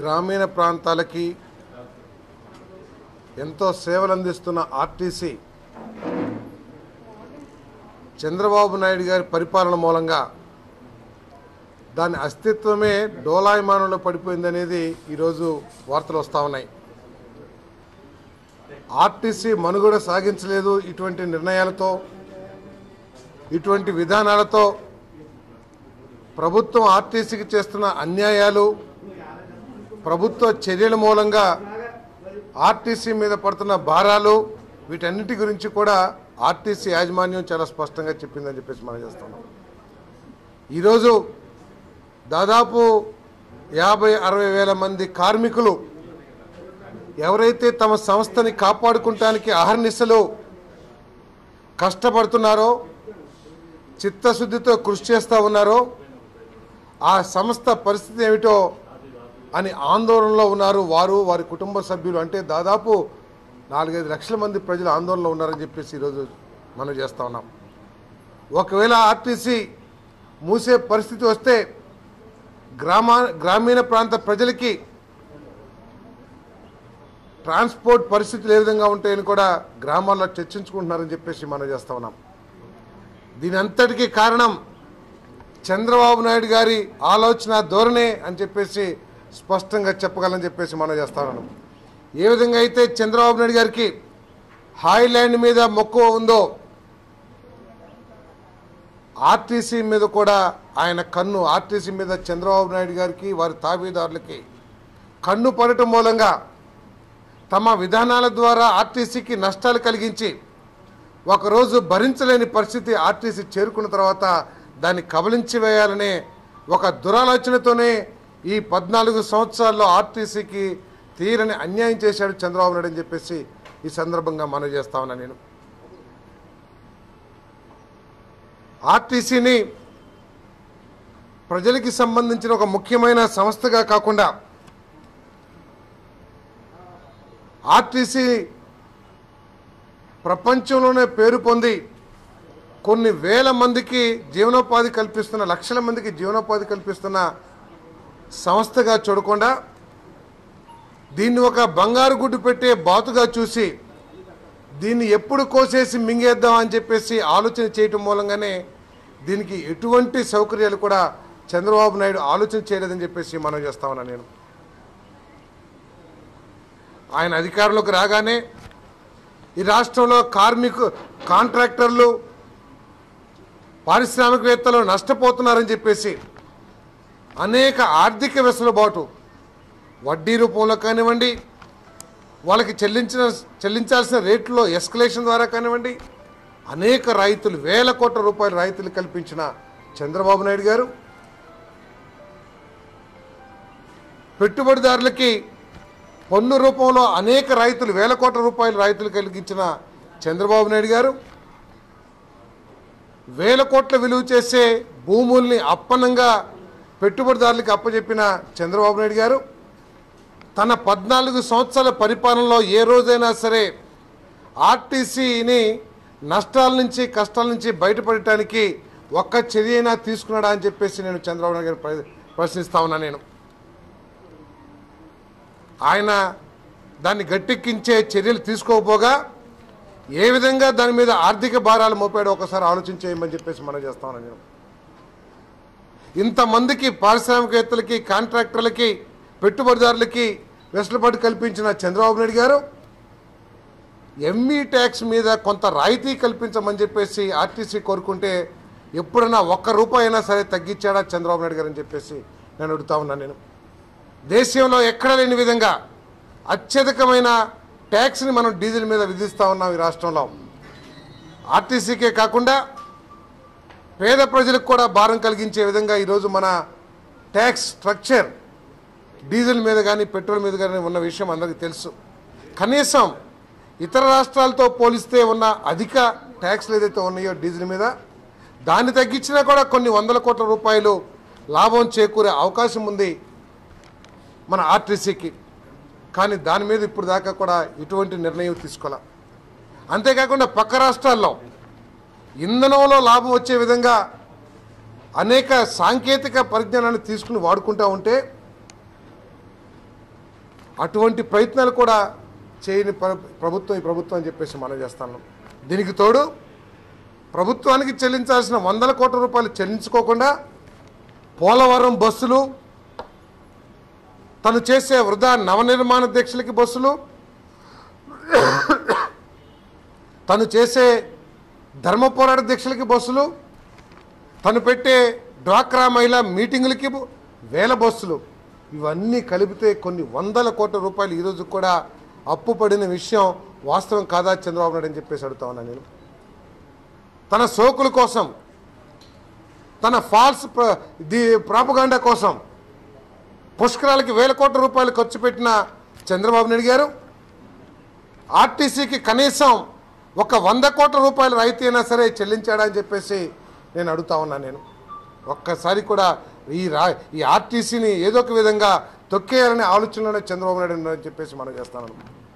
గ్రామీణ ప్రాంతాలకి ఎంతో సేవలు అందిస్తున్న ఆర్టీసీ చంద్రబాబు నాయుడు గారి పరిపాలన మూలంగా దాని అస్తిత్వమే డోలాయమానంలో పడిపోయిందనేది ఈరోజు వార్తలు వస్తూ ఉన్నాయి ఆర్టీసీ మనుగడ సాగించలేదు ఇటువంటి నిర్ణయాలతో ఇటువంటి విధానాలతో ప్రభుత్వం ఆర్టీసీకి చేస్తున్న అన్యాయాలు ప్రభుత్వ చర్యల మూలంగా ఆర్టీసీ మీద పడుతున్న భారాలు వీటన్నిటి గురించి కూడా ఆర్టీసీ యాజమాన్యం చాలా స్పష్టంగా చెప్పిందని చెప్పేసి మనం చేస్తున్నాం ఈరోజు దాదాపు యాభై అరవై వేల మంది కార్మికులు ఎవరైతే తమ సంస్థని కాపాడుకుంటానికి అహర్నిశలు కష్టపడుతున్నారో చిత్తశుద్ధితో కృషి చేస్తూ ఉన్నారో ఆ సంస్థ పరిస్థితి ఏమిటో అని ఆందోళనలో ఉన్నారు వారు వారి కుటుంబ సభ్యులు అంటే దాదాపు నాలుగైదు లక్షల మంది ప్రజలు ఆందోళనలో ఉన్నారని చెప్పేసి ఈరోజు మనం చేస్తూ ఉన్నాం ఒకవేళ ఆర్టీసీ మూసే పరిస్థితి వస్తే గ్రామా గ్రామీణ ప్రాంత ప్రజలకి ట్రాన్స్పోర్ట్ పరిస్థితులు ఏ విధంగా ఉంటాయని కూడా గ్రామాల్లో చర్చించుకుంటున్నారని చెప్పేసి మనం చేస్తా ఉన్నాం దీని అంతటికీ కారణం చంద్రబాబు నాయుడు గారి ఆలోచన ధోరణే అని చెప్పేసి స్పష్టంగా చెప్పగలని చెప్పేసి మనం చేస్తా ఉన్నాం ఏ విధంగా అయితే చంద్రబాబు నాయుడు గారికి హాయ్లాండ్ మీద మక్కువ ఉందో ఆర్టీసీ మీద కూడా ఆయన కన్ను ఆర్టీసీ మీద చంద్రబాబు నాయుడు గారికి వారి తాబేదారులకి కన్ను పడటం మూలంగా తమ విధానాల ద్వారా ఆర్టీసీకి నష్టాలు కలిగించి ఒకరోజు భరించలేని పరిస్థితి ఆర్టీసీ చేరుకున్న తర్వాత దాన్ని కబలించి వేయాలనే ఒక దురాలోచనతోనే ఈ పద్నాలుగు సంవత్సరాల్లో ఆర్టీసీకి తీరని అన్యాయం చేశాడు చంద్రబాబు నాయుడు అని చెప్పేసి ఈ సందర్భంగా మనవి చేస్తా ఉన్నా నేను ఆర్టీసీని ప్రజలకి సంబంధించిన ఒక ముఖ్యమైన సంస్థగా కాకుండా ఆర్టీసీ ప్రపంచంలోనే పేరు పొంది కొన్ని వేల మందికి జీవనోపాధి కల్పిస్తున్న లక్షల మందికి జీవనోపాధి కల్పిస్తున్న సంస్థగా చూడకుండా దీన్ని ఒక బంగారు గుడ్డు పెట్టే బాతుగా చూసి దీన్ని ఎప్పుడు కోసేసి మింగేద్దాం అని చెప్పేసి ఆలోచన చేయటం మూలంగానే దీనికి ఎటువంటి సౌకర్యాలు కూడా చంద్రబాబు నాయుడు ఆలోచన చేయలేదని చెప్పేసి మనం చేస్తా ఉన్నా నేను ఆయన అధికారంలోకి రాగానే ఈ రాష్ట్రంలో కార్మికు కాంట్రాక్టర్లు పారిశ్రామికవేత్తలు నష్టపోతున్నారని చెప్పేసి అనేక ఆర్థిక వెసులుబాటు వడ్డీ రూపంలో కానివ్వండి వాళ్ళకి చెల్లించిన చెల్లించాల్సిన రేట్లో ఎస్కలేషన్ ద్వారా కానివ్వండి అనేక రాయితీలు వేల కోట్ల రూపాయల రాయితీలు కల్పించిన చంద్రబాబు నాయుడు గారు పెట్టుబడిదారులకి పన్ను రూపంలో అనేక రాయితీలు వేల కోట్ల రూపాయల రాయితీలు కలిగించిన చంద్రబాబు నాయుడు గారు వేల కోట్ల విలువ చేసే భూముల్ని అప్పనంగా పెట్టుబడిదారులకి అప్పచెప్పిన చంద్రబాబు నాయుడు గారు తన పద్నాలుగు సంవత్సరాల పరిపాలనలో ఏ రోజైనా సరే ఆర్టీసీని నష్టాల నుంచి కష్టాల నుంచి బయటపడటానికి ఒక్క చర్య అయినా తీసుకున్నాడా అని చెప్పేసి నేను చంద్రబాబు నాయుడు గారు ప్ర- ప్రశ్నిస్తా ఉన్నా నేను ఆయన దాన్ని గట్టెక్కించే చర్యలు తీసుకోకపోగా ఏ విధంగా దాని మీద ఆర్థిక భారాలు మోపాడో ఒకసారి ఆలోచన చేయమని చెప్పేసి మనం చేస్తా ఉన్నాను నేను ఇంతమందికి పారిశ్రామికవేత్తలకి కాంట్రాక్టర్లకి పెట్టుబడిదారులకి వెసులుబాటు కల్పించిన చంద్రబాబు నాయుడు గారు ఎంఈ ట్యాక్స్ మీద కొంత రాయితీ కల్పించమని చెప్పేసి ఆర్టీసీ కోరుకుంటే ఎప్పుడైనా ఒక్క రూపాయి అయినా సరే తగ్గించాడా చంద్రబాబు నాయుడు గారు అని చెప్పేసి నేను అడుగుతా ఉన్నాను నేను దేశంలో ఎక్కడ లేని విధంగా అత్యధికమైన ట్యాక్స్ని మనం డీజిల్ మీద విధిస్తూ ఉన్నాం ఈ రాష్ట్రంలో ఆర్టీసీకే కాకుండా పేద ప్రజలకు కూడా భారం కలిగించే విధంగా ఈరోజు మన ట్యాక్స్ స్ట్రక్చర్ డీజిల్ మీద కానీ పెట్రోల్ మీద కానీ ఉన్న విషయం అందరికీ తెలుసు కనీసం ఇతర రాష్ట్రాలతో పోలిస్తే ఉన్న అధిక ట్యాక్స్లు ఏదైతే ఉన్నాయో డీజిల్ మీద దాన్ని తగ్గించినా కూడా కొన్ని వందల కోట్ల రూపాయలు లాభం చేకూరే అవకాశం ఉంది మన ఆర్టీసీకి కానీ దాని మీద ఇప్పుడు దాకా కూడా ఎటువంటి నిర్ణయం తీసుకోలే అంతేకాకుండా పక్క రాష్ట్రాల్లో ఇంధనంలో లాభం వచ్చే విధంగా అనేక సాంకేతిక పరిజ్ఞానాన్ని తీసుకుని వాడుకుంటూ ఉంటే అటువంటి ప్రయత్నాలు కూడా చేయని ప్ర- ప్రభుత్వం ఈ ప్రభుత్వం అని చెప్పేసి మనం చేస్తాను దీనికి తోడు ప్రభుత్వానికి చెల్లించాల్సిన వందల కోట్ల రూపాయలు చెల్లించుకోకుండా పోలవరం బస్సులు తను చేసే వృధా నవనిర్మాణ దీక్షలకి బస్సులు తను చేసే ధర్మ పోరాట దీక్షలకి బస్సులు తను పెట్టే డ్వాక్రా మహిళా మీటింగులకి బు- వేల బస్సులు ఇవన్నీ కలిపితే కొన్ని వందల కోట్ల రూపాయలు ఈరోజు కూడా అప్పు పడిన విషయం వాస్తవం కాదా చంద్రబాబు నాయుడు అని చెప్పేసి అడుగుతా ఉన్నాను నేను తన సోకుల కోసం తన ఫాల్స్ ప్ర- ది ప్రాపగాండా కోసం పుష్కరాలకి వేల కోట్ల రూపాయలు ఖర్చు పెట్టిన చంద్రబాబు నాయుడు గారు ఆర్టీసీకి కనీసం ఒక వంద కోట్ల రూపాయల రాయితీ అయినా సరే చెల్లించాడా అని చెప్పేసి నేను అడుగుతా ఉన్నాను నేను ఒక్కసారి కూడా ఈ రా ఈ ఆర్టీసీని ఏదో ఒక విధంగా తొక్కేయాలనే ఆలోచనలోనే చంద్రబాబు నాయుడు ఉన్నారని చెప్పేసి మనం చేస్తాను